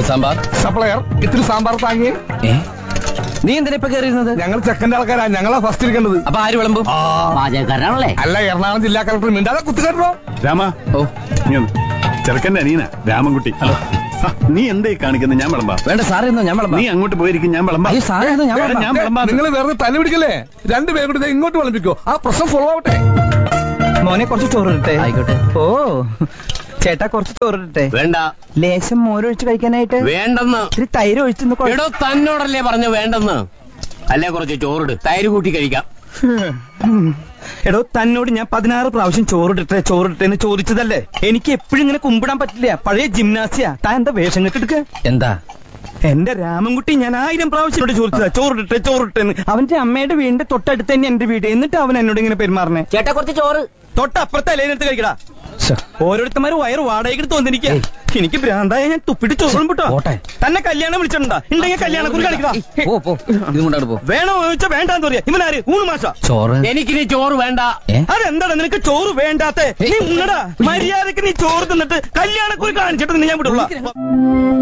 Sambar supplier ഇത്തിരി സാമ്പാർ താങ്ങി ഏ നീ എന്തിനാ ഇപ്പൊ കയറിയിരുന്നത് ഞങ്ങൾ ചെക്കന്റെ ആൾക്കാരാ ഞങ്ങളാ ഫസ്റ്റ് ഇരിക്കേണ്ടത് അപ്പൊ ആര് വിളമ്പും പാചകക്കാരനാണല്ലേ അല്ല എറണാകുളം ജില്ലാ കളക്ടർ മിണ്ടാതെ കുത്തുകെട്ടോ രാമ ഓ നീ ഒന്ന് ചെറുക്കന്റെ അനിയനാ രാമൻകുട്ടി ഹലോ നീ എന്തേ കാണിക്കുന്നത് ഞാൻ വിളമ്പാ വേണ്ട സാറേ എന്നോ ഞാൻ വിളമ്പാം നീ അങ്ങോട്ട് പോയിരിക്കും ഞാൻ വിളമ്പാ അയ്യോ സാറേ എന്നോ ഞാൻ വിളമ്പാം ഞാൻ വിളമ്പാ നിങ്ങൾ വെറുതെ തല പിടിക്കല്ലേ രണ്ടുപേരും കൂടി ദേ ഇങ്ങോട്ട് വിളമ്പിക്കോ ആ പ്രശ്നം സോൾവ് ആവട്ടെ മോനെ കുറച്ച് ചോറിട്ടെ ആയിക്കോട്ടെ ഓ ചേട്ടാ കുറച്ച് ചോറിട്ടെ വേണ്ട ലേശം മോരൊഴിച്ച് കഴിക്കാനായിട്ട് വേണ്ടെന്ന് ഇത്തിരി തൈര് ഒഴിച്ചൊന്ന് കൊഴ- എടോ തന്നോടല്ലേ പറഞ്ഞു വേണ്ടെന്ന് അല്ലേ കുറച്ച് ചോറിട് തൈര് കൂട്ടി കഴിക്കാം ഉം. എടോ തന്നോട് ഞാൻ പതിനാറ് പ്രാവശ്യം ചോറിട്ടെ ചോറിട്ടെ എന്ന് ചോദിച്ചതല്ലേ എനിക്ക് എപ്പോഴും ഇങ്ങനെ കുമ്പിടാൻ പറ്റില്ല പഴയ ജിംനാസിയ താൻ എന്താ വേഷം കെട്ടെടുക്ക എന്താ എന്റെ രാമൻകുട്ടി ഞാൻ ആയിരം പ്രാവശ്യം എന്നോട് ചോദിച്ചതാ ചോറിട്ടെ ചോറിട്ടെ എന്ന് അവന്റെ അമ്മയുടെ വീടിന്റെ തൊട്ടടുത്ത് തന്നെ എന്റെ വീട് എന്നിട്ട് അവൻ എന്നോട് ഇങ്ങനെ പെരുമാറണേ ചേട്ടാ കുറച്ച് ചോറ് തൊട്ടപ്പുറത്തെ അലേനെടുത്ത് കഴിക്കടാ ശ്ശെ. ഓരോരുത്തന്മാര് വയറ് വാടകയ്ക്ക് തോന്നിരിക്കുക എനിക്ക് ഭ്രാന്തായ ഞാൻ തുപ്പിട്ട് ചോറും വിട്ടോ പോട്ടെ. തന്നെ കല്യാണം വിളിച്ചിട്ടുണ്ടാ ഉണ്ടെങ്കിൽ കല്യാണം കുറി കളിക്കടാ പോ പോ ഇതും കൊണ്ടാണ് പോ വേണോ ചോദിച്ചാ വേണ്ടാന്ന് പറയാ ഇവനാര് ഊണ് മാഷ ചോറ് എനിക്കിനി ചോറ് വേണ്ട ഏ അതെന്താടാ നിനക്ക് ചോറ് വേണ്ടാത്തെ നീ ഉണ്ണടാ മര്യാദക്ക് നീ ചോറ് തിന്നിട്ട് കല്യാണക്കുറി കാണിച്ചിട്ട് നിന്നെ ഞാൻ വിടുള്ള